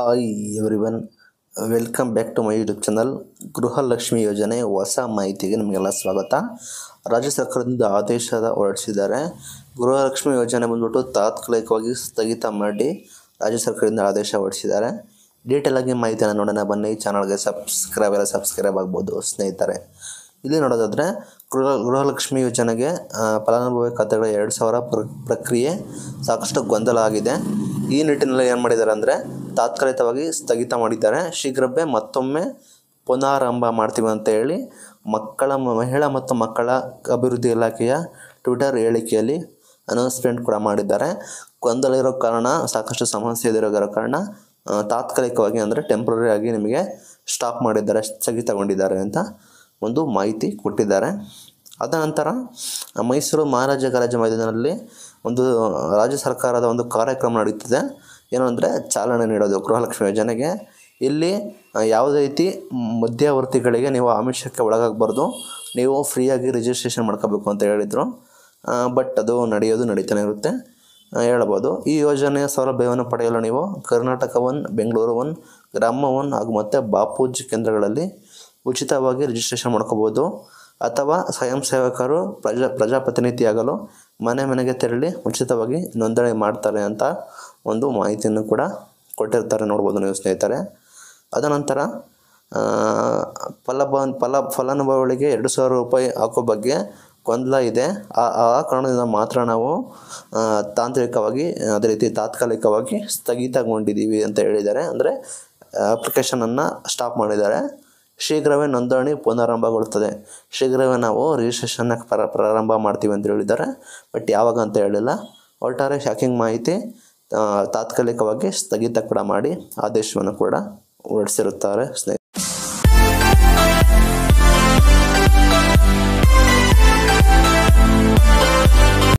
hi everyone welcome back to my YouTube channel Gruhalakshmi ಯೋಜನೆ ಹೊಸ ಮಾಹಿತಿಗೆ ನಿಮಗೆಲ್ಲ ಸ್ವಾಗತ ರಾಜ್ಯ ಸರ್ಕಾರದಿಂದ ಆದೇಶದ ಹೊರಡಿಸಿದ್ದಾರೆ ಗೃಹಲಕ್ಷ್ಮಿ ಯೋಜನೆ ಬಂದ್ಬಿಟ್ಟು ತಾತ್ಕಾಲಿಕವಾಗಿ ಸ್ಥಗಿತ ಮಾಡಿ ರಾಜ್ಯ ಸರ್ಕಾರದಿಂದ ಆದೇಶ ಹೊರಡಿಸಿದ್ದಾರೆ ಡೀಟೇಲ್ ಆಗಿ ಮಾಹಿತಿಯನ್ನು ನೋಡೋಣ ಬನ್ನಿ ಚಾನಲ್ಗೆ ಸಬ್ಸ್ಕ್ರೈಬ್ ಎಲ್ಲ ಸಬ್ಸ್ಕ್ರೈಬ್ ಆಗ್ಬೋದು ಸ್ನೇಹಿತರೆ ಇಲ್ಲಿ ನೋಡೋದಾದರೆ ಗೃಹ ಗೃಹಲಕ್ಷ್ಮಿ ಯೋಜನೆಗೆ ಆ, ಫಲಾನುಭವಿ ಖಾತೆಗಳ ಎರಡು ಸಾವಿರ ಪ್ರ ಪ್ರಕ್ರಿಯೆ ಸಾಕಷ್ಟು ಗೊಂದಲ ಆಗಿದೆ ಈ ನಿಟ್ಟಿನಲ್ಲಿ ಏನು ಮಾಡಿದ್ದಾರೆ ಅಂದರೆ ತಾತ್ಕಾಲಿಕವಾಗಿ ಸ್ಥಗಿತ ಮಾಡಿದ್ದಾರೆ ಶೀಘ್ರವೇ ಮತ್ತೊಮ್ಮೆ ಪುನರಾರಂಭ ಮಾಡ್ತೀವಿ ಅಂತ ಹೇಳಿ ಮಕ್ಕಳ ಮಹಿಳಾ ಮತ್ತು ಮಕ್ಕಳ ಅಭಿವೃದ್ಧಿ ಇಲಾಖೆಯ ಟ್ವಿಟರ್ ಹೇಳಿಕೆಯಲ್ಲಿ ಅನೌನ್ಸ್ಮೆಂಟ್ ಕೂಡ ಮಾಡಿದ್ದಾರೆ ಗೊಂದಲ ಇರೋ ಕಾರಣ ಸಾಕಷ್ಟು ಸಮಸ್ಯೆ ಇದಿರೋ ಕಾರಣ ಆ, ತಾತ್ಕಾಲಿಕವಾಗಿ ಅಂದರೆ ಟೆಂಪ್ರರಿ ಆಗಿ ನಿಮಗೆ ಸ್ಟಾಪ್ ಮಾಡಿದ್ದಾರೆ ಸ್ಥಗಿತಗೊಂಡಿದ್ದಾರೆ ಅಂತ ಒಂದು ಮಾಹಿತಿ ಕೊಟ್ಟಿದ್ದಾರೆ ಅದ ನಂತರ ಮೈಸೂರು ಮಹಾರಾಜ ಕಾಲೇಜು ಮೈದಾನದಲ್ಲಿ ಒಂದು ರಾಜ್ಯ ಸರ್ಕಾರದ ಒಂದು ಕಾರ್ಯಕ್ರಮ ನಡೀತಿದೆ ಏನು ಅಂದರೆ ಚಾಲನೆ ನೀಡೋದು ಗೃಹಲಕ್ಷ್ಮಿ ಯೋಜನೆಗೆ ಇಲ್ಲಿ ಆ, ಯಾವುದೇ ರೀತಿ ಮಧ್ಯವರ್ತಿಗಳಿಗೆ ನೀವು ಆಮಿಷಕ್ಕೆ ಒಳಗಾಗಬಾರ್ದು ನೀವು ಫ್ರೀಯಾಗಿ ರಿಜಿಸ್ಟ್ರೇಷನ್ ಮಾಡ್ಕೋಬೇಕು ಅಂತ ಹೇಳಿದರು ಬಟ್ ಅದು ನಡೆಯೋದು ನಡೀತಾನೆ ಇರುತ್ತೆ ಆ, ಹೇಳ್ಬೋದು ಈ ಯೋಜನೆಯ ಸೌಲಭ್ಯವನ್ನು ಪಡೆಯಲು ನೀವು Karnataka one Bengaluru one Grama one ಹಾಗೂ ಮತ್ತು ಬಾಪೂಜಿ ಕೇಂದ್ರಗಳಲ್ಲಿ ಉಚಿತವಾಗಿ ರಿಜಿಸ್ಟ್ರೇಷನ್ ಮಾಡ್ಕೋಬೋದು ಅಥವಾ ಸ್ವಯಂ ಸೇವಕರು ಪ್ರಜಾ ಪ್ರಜಾಪ್ರತಿನಿಧಿಯಾಗಲು ಮನೆ ಮನೆಗೆ ತೆರಳಿ ಉಚಿತವಾಗಿ ನೋಂದಣಿ ಮಾಡ್ತಾರೆ ಅಂತ ಒಂದು ಮಾಹಿತಿಯನ್ನು ಕೂಡ ಕೊಟ್ಟಿರ್ತಾರೆ ನೋಡ್ಬೋದು ನೀವು ಸ್ನೇಹಿತರೆ ಅದ ನಂತರ ಆ, ಫಲಭ ಫಲ ಫಲಾನುಭವಿಗಳಿಗೆ ಎರಡು ಸಾವಿರ ರೂಪಾಯಿ ಹಾಕೋ ಬಗ್ಗೆ ಗೊಂದಲ ಇದೆ ಆ ಆ ಕಾರಣದಿಂದ ಮಾತ್ರ ನಾವು ಆ, ತಾಂತ್ರಿಕವಾಗಿ ಅದೇ ರೀತಿ ತಾತ್ಕಾಲಿಕವಾಗಿ ಸ್ಥಗಿತಗೊಂಡಿದ್ದೀವಿ ಅಂತ ಹೇಳಿದ್ದಾರೆ ಅಂದರೆ ಅಪ್ಲಿಕೇಶನನ್ನು ಸ್ಟಾಪ್ ಮಾಡಿದ್ದಾರೆ ಶೀಘ್ರವೇ ನೋಂದಣಿ ಪುನರಾರಂಭಗೊಳ್ಳುತ್ತದೆ ಶೀಘ್ರವೇ ನಾವು ರಿಜಿಸ್ಟ್ರೇಷನ್ನ ಪ್ರ ಪ್ರಾರಂಭ ಮಾಡ್ತೀವಿ ಅಂತ ಹೇಳಿದ್ದಾರೆ ಬಟ್ ಯಾವಾಗ ಅಂತ ಹೇಳಿಲ್ಲ ಒಟ್ಟಾರೆ ಶಾಕಿಂಗ್ ಮಾಹಿತಿ ಆ, ತಾತ್ಕಾಲಿಕವಾಗಿ ಸ್ಥಗಿತ ಕೂಡ ಮಾಡಿ ಆದೇಶವನ್ನು ಕೂಡ ಹೊರಡಿಸಿರುತ್ತಾರೆ ಸ್ನೇಹಿತರೆ